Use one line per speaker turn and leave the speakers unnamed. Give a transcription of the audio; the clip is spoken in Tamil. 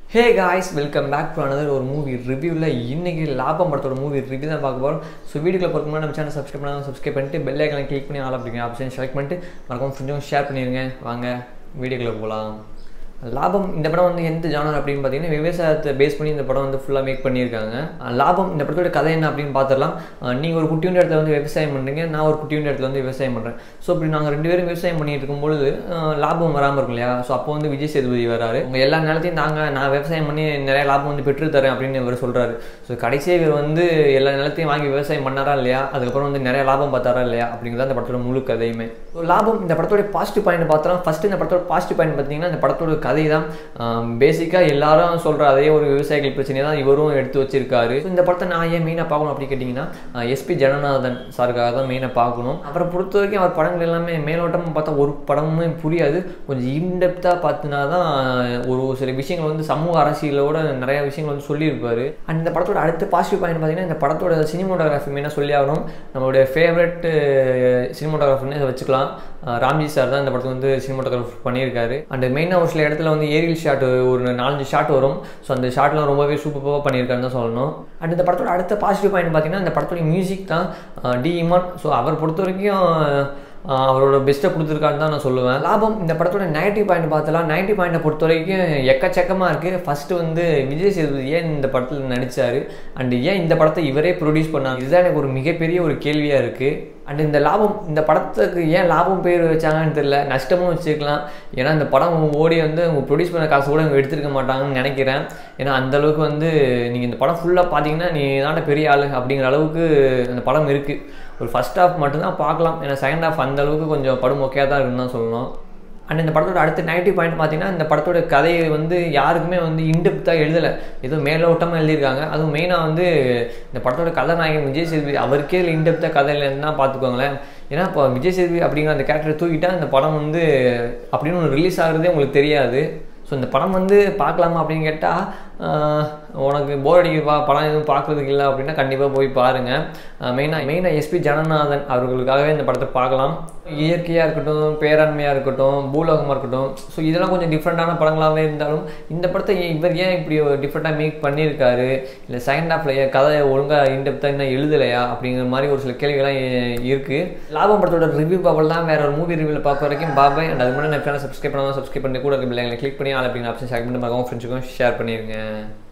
hey guys welcome back to another ஒரு மூவி ரிவ்யூவில் இன்னைக்கு லாபம் படத்தோட மூவி ரிவ்யூ தான் பார்க்க போகிறோம் ஸோ வீடியோக்குள்ள போகிறதுக்கு முன்னாடி நம்ம சேனல் சப்ஸ்கிரைப் பண்ணாலும் சப்ஸ்கிரைப் பண்ணிட்டு பெல் ஐக்கனை கிளிக் பண்ணி ஆல் அப்படிங்கிற ஆப்ஷன் செலக்ட் பண்ணிட்டு மறக்காம கொஞ்சம் ஷேர் பண்ணிடுங்க வாங்க வீடியோக்குள்ள போகலாம் லாபம் இந்த படம் வந்து எந்த ஜானர் அப்படின்னு பார்த்தீங்கன்னா விவசாயத்தை பேஸ் பண்ணி இந்த படம் வந்து ஃபுல்லாக மேக் பண்ணியிருக்காங்க அஹ் லாபம் இந்த படத்தோட கதை என்ன அப்படின்னு பார்த்துடலாம் நீங்கள் ஒரு குட்டியுண்ட இடத்துல வந்து விவசாயம் பண்ணுறீங்க நான் ஒரு குட்டியுண்ட இடத்துல வந்து விவசாயம் பண்ணுறேன் ஸோ இப்படி நாங்கள் ரெண்டு பேரும் விவசாயம் பண்ணிட்டு இருக்கும்பொழுது அஹ் லாபம் வராமல் இருக்கும் இல்லையா ஸோ அப்போ வந்து விஜய் சேதுபதி வராரு உங்கள் எல்லா நிலத்தையும் நாங்கள் நான் விவசாயம் பண்ணி நிறைய லாபம் வந்து பெற்று தரேன் அப்படின்னு இவர் சொல்கிறாரு ஸோ கடைசியாக இவர் வந்து எல்லா நிலத்தையும் வாங்கி விவசாயம் பண்ணாரா இல்லையா அதுக்கப்புறம் வந்து நிறைய லாபம் பார்த்தாரா இல்லையா அப்படிங்கிறது அந்த படத்தோட முழு கதையுமே ஸோ லாபம் இந்த படத்தோட பாசிட்டிவ் பாயிண்ட் பார்த்தோம் ஃபர்ஸ்ட் இந்த படத்தோட பாசிட்டிவ் பாயிண்ட் பார்த்தீங்கன்னா இந்த படத்தோட கதை தான் பேசிக்காக எல்லாரும் சொல்கிற அதே ஒரு விவசாயிகள் பிரச்சனையை தான் இவரும் எடுத்து வச்சிருக்காரு ஸோ இந்த படத்தை நான் ஏன் மெயினாக பார்க்கணும் அப்படின்னு கேட்டிங்கன்னா எஸ்பி ஜனநாதன் சாருக்காக தான் மெயினாக பார்க்கணும் அப்புறம் பொறுத்த வரைக்கும் அவர் படங்கள் எல்லாமே மேலோட்டமாக பார்த்தா ஒரு படமுமே புரியாது கொஞ்சம் இன்டெப்த்தாக பார்த்தினா தான் ஒரு சில விஷயங்கள் வந்து சமூக அரசியலோட நிறைய விஷயங்கள் வந்து சொல்லியிருப்பாரு அண்ட் இந்த படத்தோட அடுத்த பாசிட்டிவ் பாயிண்ட் பார்த்தீங்கன்னா இந்த படத்தோட சினிமோட்டோகிராஃபி மெயினாக சொல்லி ஆகணும் நம்மளுடைய ஃபேவரட் சினிமோட்டோகிராஃபர்னு இதை வச்சுக்கலாம் அஹ் ராம்ஜி சார் தான் இந்த படத்தை வந்து சினிமோட்டோகிராஃபி பண்ணியிருக்காரு அண்ட் மெயினாக ஒரு சில இடத்துல வந்து ஏரியல் ஷாட் ஒரு நாலஞ்சு ஷாட் வரும் ஸோ அந்த ஷாட்லாம் ரொம்பவே சூப்பராக பண்ணியிருக்காருன்னு தான் சொல்லணும் அண்ட் இந்த படத்தோட அடுத்த பாசிட்டிவ் பாயிண்ட் பார்த்தீங்கன்னா இந்த படத்தோட மியூசிக் தான் டி இமான் ஸோ அவர் பொறுத்த வரைக்கும் ஆஹ் அவரோட பெஸ்ட்டை கொடுத்துருக்கான்னு தான் நான் சொல்லுவேன் லாபம் இந்த படத்தோட நெகட்டிவ் பாயிண்ட் பார்த்தலாம் நெகட்டிவ் பாயிண்ட்டை பொறுத்த வரைக்கும் எக்கச்சக்கமாக இருக்குது ஃபஸ்ட்டு வந்து விஜய் சேதுபதி ஏன் இந்த படத்தில் நடித்தார் அண்ட் ஏன் இந்த படத்தை இவரே ப்ரொடியூஸ் பண்ணாங்க இதுதான் எனக்கு ஒரு மிகப்பெரிய ஒரு கேள்வியாக இருக்குது அண்ட் இந்த லாபம் இந்த படத்துக்கு ஏன் லாபம் பேர் வச்சாங்கன்னு தெரியல நஷ்டமும் வச்சுக்கலாம் ஏன்னா இந்த படம் ஓடி வந்து அவங்க ப்ரொடியூஸ் பண்ண காசு கூட அவங்க எடுத்திருக்க மாட்டாங்கன்னு நினைக்கிறேன் ஏன்னா அந்த அளவுக்கு வந்து நீங்கள் இந்த படம் ஃபுல்லாக பார்த்தீங்கன்னா நீ தாண்ட பெரிய ஆளு அப்படிங்கிற அளவுக்கு அந்த படம் இருக்குது ஒரு ஃபஸ்ட் ஹாஃப் மட்டும்தான் பார்க்கலாம் ஏன்னா செகண்ட் ஹாஃப் அந்த அளவுக்கு கொஞ்சம் படம் மொக்கையாக தான் இருக்குன்னு தான் சொல்லணும் அண்ட் இந்த படத்தோட அடுத்த நெகட்டிவ் பாயிண்ட் பார்த்தீங்கன்னா இந்த படத்தோட கதையை வந்து யாருக்குமே வந்து இன்டெப்த்தாக எழுதலை ஏதோ மேலோட்டமாக எழுதியிருக்காங்க அதுவும் மெயினாக வந்து இந்த படத்தோட கதாநாயகன் விஜய் சேதுபதி அவருக்கே இன்டெப்த்தாக கதை இல்லைன்னா பார்த்துக்கோங்களேன் ஏன்னா இப்போ விஜய் சேதுபதி அப்படிங்கிற அந்த கேரக்டரை தூக்கிட்டா இந்த படம் வந்து அப்படின்னு ஒன்று ரிலீஸ் ஆகுறதே உங்களுக்கு தெரியாது ஸோ இந்த படம் வந்து பார்க்கலாமா அப்படின்னு கேட்டால் உனக்கு போர் அடிக்குதுப்பா படம் எதுவும் பார்க்குறதுக்கு இல்லை அப்படின்னா கண்டிப்பாக போய் பாருங்கள் மெயினாக மெயினாக எஸ்பி ஜனநாதன் அவர்களுக்காகவே இந்த படத்தை பார்க்கலாம் இயற்கையாக இருக்கட்டும் பேராண்மையாக இருக்கட்டும் பூலோகமாக இருக்கட்டும் ஸோ இதெல்லாம் கொஞ்சம் டிஃப்ரெண்ட்டான படங்களாகவே இருந்தாலும் இந்த படத்தை ஏன் இவர் ஏன் இப்படி டிஃப்ரெண்ட்டாக மேக் பண்ணியிருக்காரு இல்லை செகண்ட் ஹாஃப்ல கதையை ஒழுங்காக இன்டெப்த்தாக இன்னும் எழுதலையா அப்படிங்கிற மாதிரி ஒரு சில கேள்விகள்லாம் இருக்குது லாபம் படத்தோட ரிவ்யூ பார்ப்பல் தான் வேற ஒரு மூவி ரிவ்யூவில் பார்க்க வரைக்கும் பாபாய் அண்ட் அது முன்னாடி நான் சேனல் சப்ஸ்கிரைப் பண்ணாமல் சப்ஸ்கிரைப் பண்ணி கூட இருக்க பிள்ளைங்களை கிளிக் பண்ணி ஆள் அப்படிங்கிற ஆப்ஷன் செலக்ட் பண்ணி பார்க்கவும் ஃப்ரெண்ட்ஸுக்கும் ஷேர் பண்ணிடுங்க